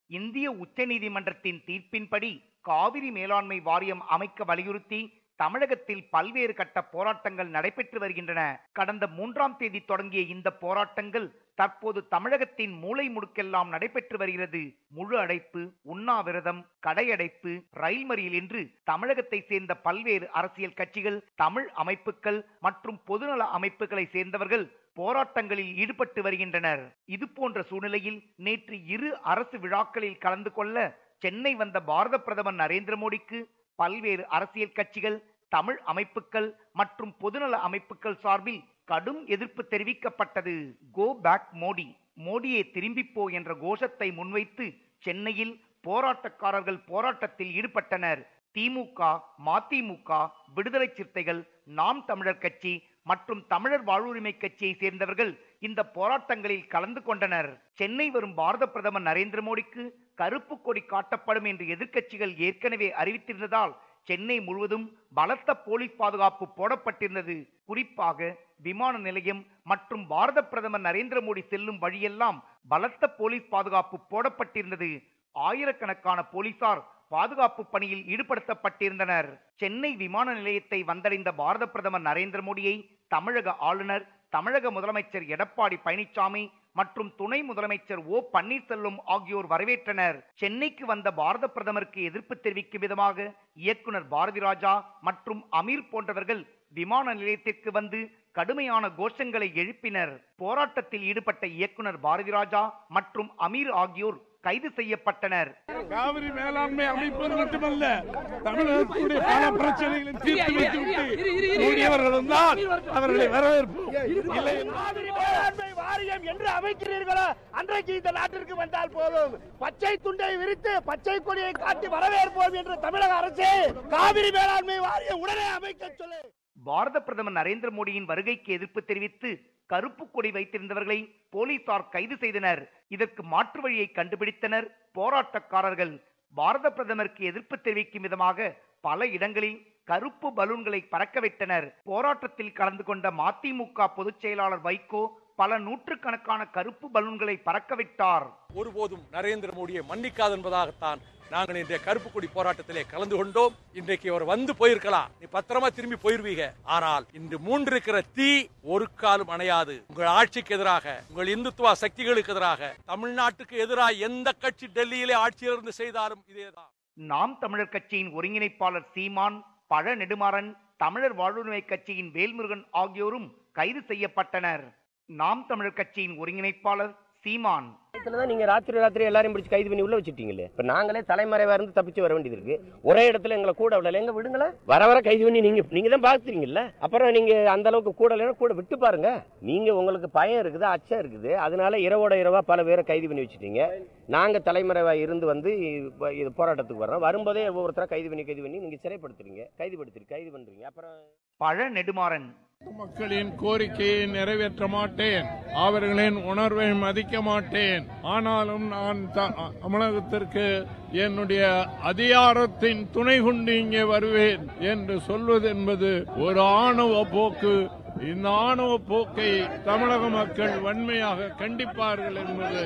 இந்திய உச்சநீதிமன்றத்தின் தீர்ப்பின்படி காவிரி மேலாண்மை வாரியம் அமைக்க வலியுறுத்தி தமிழகத்தில் பல்வேறு கட்ட போராட்டங்கள் நடைபெற்று வருகின்றன கடந்த மூன்றாம் தேதி தொடங்கிய இந்த போராட்டங்கள் தற்போது தமிழகத்தின் மூலை முடுக்கெல்லாம் நடைபெற்று வருகிறது முழு அடைப்பு உண்ணாவிரதம் கடையடைப்பு ரயில் மறியல் என்று தமிழகத்தை சேர்ந்த பல்வேறு அரசியல் கட்சிகள் தமிழ் அமைப்புகள் மற்றும் பொதுநல அமைப்புகளை சேர்ந்தவர்கள் போராட்டங்களில் ஈடுபட்டு வருகின்றனர் இது போன்ற சூழ்நிலையில் நேற்று இரு அரசு விழாக்களில் கலந்து கொள்ள சென்னை வந்த பாரத பிரதமர் நரேந்திர மோடிக்கு பல்வேறு அரசியல் கட்சிகள் தமிழ் அமைப்புகள் மற்றும் பொதுநல அமைப்புகள் சார்பில் கடும் எதிர்ப்பு தெரிவிக்கப்பட்டது கோ பேக் மோடி மோடியே திரும்பிப்போ என்ற கோஷத்தை முன்வைத்து சென்னையில் போராட்டக்காரர்கள் போராட்டத்தில் ஈடுபட்டனர் திமுக மதிமுக விடுதலை சிறுத்தைகள் நாம் தமிழர் கட்சி மற்றும் தமிழர் வாழ்வுரிமை கட்சியை சேர்ந்தவர்கள் இந்த போராட்டங்களில் கலந்து கொண்டனர் சென்னை வரும் பாரத பிரதமர் நரேந்திர மோடிக்கு கருப்பு கொடி காட்டப்படும் என்று எதிர்க்கட்சிகள் ஏற்கனவே அறிவித்திருந்ததால் சென்னை முழுவதும் பலத்த போலீஸ் பாதுகாப்பு போடப்பட்டிருந்தது குறிப்பாக விமான நிலையம் மற்றும் பாரத பிரதமர் நரேந்திர மோடி செல்லும் வழியெல்லாம் பலத்த போலீஸ் பாதுகாப்பு போடப்பட்டிருந்தது ஆயிரக்கணக்கான போலீசார் பாதுகாப்பு பணியில் ஈடுபடுத்தப்பட்டிருந்தனர் சென்னை விமான நிலையத்தை வந்தடைந்த பாரத பிரதமர் நரேந்திர மோடியை தமிழக ஆளுநர் தமிழக முதலமைச்சர் எடப்பாடி பழனிசாமி மற்றும் துணை முதலமைச்சர் ஓ பன்னீர்செல்வம் ஆகியோர் வரவேற்றனர் சென்னைக்கு வந்த பாரத பிரதமருக்கு எதிர்ப்பு தெரிவிக்கும் விதமாக இயக்குனர் பாரதி ராஜா மற்றும் அமீர் போன்றவர்கள் விமான நிலையத்திற்கு வந்து கடுமையான கோஷங்களை எழுப்பினர் போராட்டத்தில் ஈடுபட்ட இயக்குனர் பாரதி ராஜா மற்றும் அமீர் ஆகியோர் கைது செய்யப்பட்டனர் காவிரி மேலாண்மை அமைப்பது மட்டுமல்ல தமிழகத்துடைய பல பிரச்சனைகளையும் தீர்த்து வைத்துவிட்டு கூடியவர்களும் தான் அவர்களை வரவேற்போம் இல்லை காவிரி மேலாண்மை வாரியம் என்று அமைக்கிறீர்களோ அன்றைக்கு இந்த நாட்டிற்கு வந்தால் போதும் பச்சை துண்டை விரித்து பச்சை கொடியை காட்டி வரவேற்போம் என்று தமிழக அரசு காவிரி மேலாண்மை வாரியம் உடனே அமைக்க சொல்லு பாரத பிரதமர் நரேந்திர மோடியின் வருகைக்கு எதிர்ப்பு தெரிவித்து கருப்பு கொடி வைத்திருந்தவர்களை போலீசார் கைது செய்தனர் இதற்கு மாற்று வழியை கண்டுபிடித்தனர் போராட்டக்காரர்கள் பாரத பிரதமருக்கு எதிர்ப்பு தெரிவிக்கும் விதமாக பல இடங்களில் கருப்பு பலூன்களை பறக்கவிட்டனர் போராட்டத்தில் கலந்து கொண்ட மதிமுக பொதுச் செயலாளர் வைகோ பல நூற்றுக்கணக்கான கருப்பு பலூன்களை பறக்கவிட்டார் ஒருபோதும் நரேந்திர மோடியை மன்னிக்காது என்பதாகத்தான் நாங்கள் இன்றைய கருப்பு கொடி போராட்டத்திலே கலந்து கொண்டோம் இன்றைக்கு அவர் வந்து போயிருக்கலாம் நீ பத்திரமா திரும்பி போயிருவீங்க ஆனால் இன்று மூன்று இருக்கிற தீ ஒரு காலம் அணையாது உங்கள் ஆட்சிக்கு எதிராக உங்கள் இந்துத்துவ சக்திகளுக்கு எதிராக தமிழ்நாட்டுக்கு எதிராக எந்த கட்சி டெல்லியிலே ஆட்சியிலிருந்து செய்தாலும் இதேதான் நாம் தமிழர் கட்சியின் ஒருங்கிணைப்பாளர் சீமான் பழ நெடுமாறன் தமிழர் வாழ்வுரிமை கட்சியின் வேல்முருகன் ஆகியோரும் கைது செய்யப்பட்டனர் நாம் தமிழர் கட்சியின் ஒருங்கிணைப்பாளர் சீமான் தான் நீங்க ராத்திரி ராத்திரி எல்லாரையும் பிடிச்சி கைது பண்ணி உள்ள வச்சுட்டீங்களே இப்ப நாங்களே தலைமறைவா இருந்து தப்பிச்சு வர வேண்டியது இருக்கு ஒரே இடத்துல எங்களை கூட விடல எங்க விடுங்களேன் வர வர கைது பண்ணி நீங்க நீங்க தான் பாக்குறீங்கல்ல அப்புறம் நீங்க அந்த அளவுக்கு கூட இல்லைன்னா கூட விட்டு பாருங்க நீங்க உங்களுக்கு பயம் இருக்குது அச்சம் இருக்குது அதனால இரவோட இரவா பல பேரை கைது பண்ணி வச்சுட்டீங்க நாங்க தலைமறைவா இருந்து வந்து இப்ப இது போராட்டத்துக்கு வர்றோம் வரும்போதே ஒவ்வொருத்தரா கைது பண்ணி கைது பண்ணி நீங்க சிறைப்படுத்துறீங்க கைது படுத்துறீங்க கைது பண்றீங்க அப்புறம் பழ நெடுமாறன் மக்களின் கோரிக்கையை நிறைவேற்ற மாட்டேன் அவர்களின் உணர்வை மதிக்க மாட்டேன் ஆனாலும் நான் த- தமிழகத்திற்கு என்னுடைய அதிகாரத்தின் துணை கொண்டு இங்கே வருவேன் என்று சொல்வது என்பது ஒரு ஆணவ போக்கு இந்த ஆணவ போக்கை தமிழக மக்கள் வன்மையாக கண்டிப்பார்கள் என்பது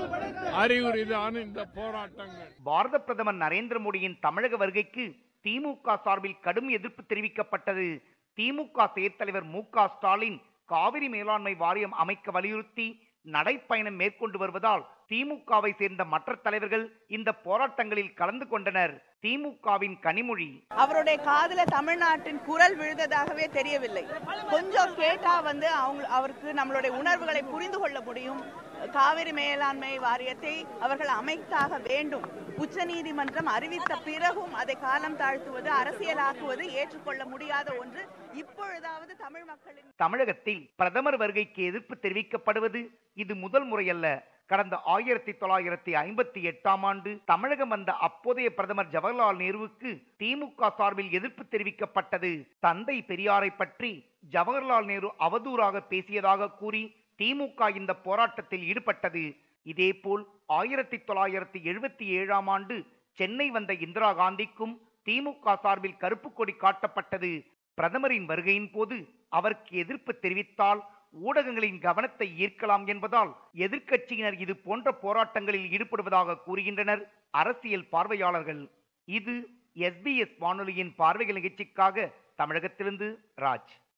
அறிகுறிதான் இந்த போராட்டங்கள் பாரத பிரதமர் நரேந்திர மோடியின் தமிழக வருகைக்கு திமுக சார்பில் கடும் எதிர்ப்பு தெரிவிக்கப்பட்டது திமுக செயற்தலைவர் மு க ஸ்டாலின் காவிரி மேலாண்மை வாரியம் அமைக்க வலியுறுத்தி நடைப்பயணம் மேற்கொண்டு வருவதால் திமுகவை சேர்ந்த மற்ற தலைவர்கள் இந்த போராட்டங்களில் கலந்து கொண்டனர் திமுகவின் கனிமொழி அவருடைய காதுல தமிழ்நாட்டின் குரல் விழுந்ததாகவே தெரியவில்லை கொஞ்சம் கேட்டா வந்து அவங்க அவருக்கு நம்மளுடைய உணர்வுகளை புரிந்து கொள்ள முடியும் காவிரி மேலாண்மை வாரியத்தை அவர்கள் அமைத்தாக வேண்டும் உச்சநீதிமன்றம் அறிவித்த பிறகும் அதை காலம் தாழ்த்துவது அரசியலாக்குவது ஏற்றுக்கொள்ள முடியாத ஒன்று இப்பொழுதாவது தமிழ் மக்களின் தமிழகத்தில் பிரதமர் வருகைக்கு எதிர்ப்பு தெரிவிக்கப்படுவது இது முதல் முறையல்ல கடந்த ஆயிரத்தி தொள்ளாயிரத்தி ஐம்பத்தி எட்டாம் ஆண்டு தமிழகம் வந்த அப்போதைய பிரதமர் ஜவஹர்லால் நேருவுக்கு திமுக சார்பில் எதிர்ப்பு தெரிவிக்கப்பட்டது தந்தை பெரியாரை பற்றி ஜவஹர்லால் நேரு அவதூறாக பேசியதாக கூறி திமுக இந்த போராட்டத்தில் ஈடுபட்டது இதேபோல் ஆயிரத்தி தொள்ளாயிரத்தி எழுபத்தி ஏழாம் ஆண்டு சென்னை வந்த இந்திரா காந்திக்கும் திமுக சார்பில் கருப்பு கொடி காட்டப்பட்டது பிரதமரின் வருகையின் போது அவருக்கு எதிர்ப்பு தெரிவித்தால் ஊடகங்களின் கவனத்தை ஈர்க்கலாம் என்பதால் எதிர்க்கட்சியினர் இது போன்ற போராட்டங்களில் ஈடுபடுவதாக கூறுகின்றனர் அரசியல் பார்வையாளர்கள் இது எஸ்பிஎஸ் வானொலியின் பார்வைகள் நிகழ்ச்சிக்காக தமிழகத்திலிருந்து ராஜ்